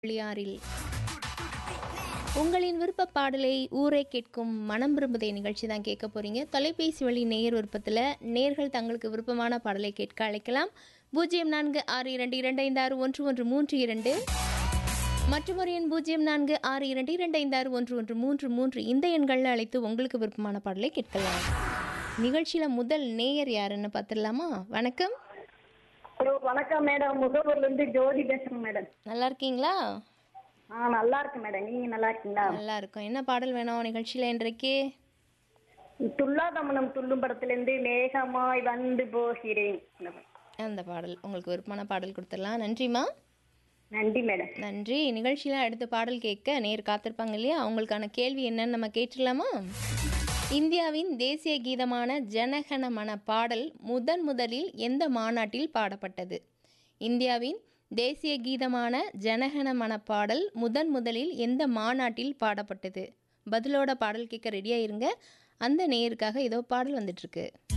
பிள்ளையாரில் உங்களின் விருப்ப பாடலை ஊரே கேட்கும் மனம் விரும்புதே நிகழ்ச்சி தான் கேட்க போறீங்க தொலைபேசி வழி நேயர் விருப்பத்தில் நேர்கள் தங்களுக்கு விருப்பமான பாடலை கேட்க அழைக்கலாம் பூஜ்ஜியம் நான்கு ஆறு இரண்டு இரண்டு ஐந்து ஆறு ஒன்று ஒன்று மூன்று இரண்டு மற்றும் ஒரு எண் பூஜ்ஜியம் நான்கு ஆறு இரண்டு இரண்டு ஐந்து ஆறு ஒன்று ஒன்று மூன்று மூன்று இந்த எண்களில் அழைத்து உங்களுக்கு விருப்பமான பாடலை கேட்கலாம் நிகழ்ச்சியில் முதல் நேயர் யாருன்னு பார்த்துடலாமா வணக்கம் ஹலோ வணக்கம் மேடம் முகவூர்ல இருந்து ஜோதி பேசுறேன் மேடம் நல்லா இருக்கீங்களா ஆ நல்லா இருக்கு மேடம் நீங்க நல்லா இருக்கீங்களா நல்லா இருக்கும் என்ன பாடல் வேணும் நிகழ்ச்சியில் இன்றைக்கு துல்லாதமனம் துள்ளும் படத்துல இருந்து மேகமாய் வந்து போகிறேன் இந்த பாட்டு. அந்த பாடல் உங்களுக்கு விருப்பமான பாடல் கொடுத்துடலாம் நன்றிம்மா நன்றி மேடம் நன்றி நிகழ்ச்சியில் அடுத்த பாடல் கேட்க நேர் காத்திருப்பாங்க இல்லையா அவங்களுக்கான கேள்வி என்னன்னு நம்ம கேட்டுடலாமா இந்தியாவின் தேசிய கீதமான ஜனகண மன பாடல் முதன் முதலில் எந்த மாநாட்டில் பாடப்பட்டது இந்தியாவின் தேசிய கீதமான ஜனகண மன பாடல் முதன் முதலில் எந்த மாநாட்டில் பாடப்பட்டது பதிலோட பாடல் கேட்க ரெடியாக இருங்க அந்த நேயருக்காக ஏதோ பாடல் வந்துட்டுருக்கு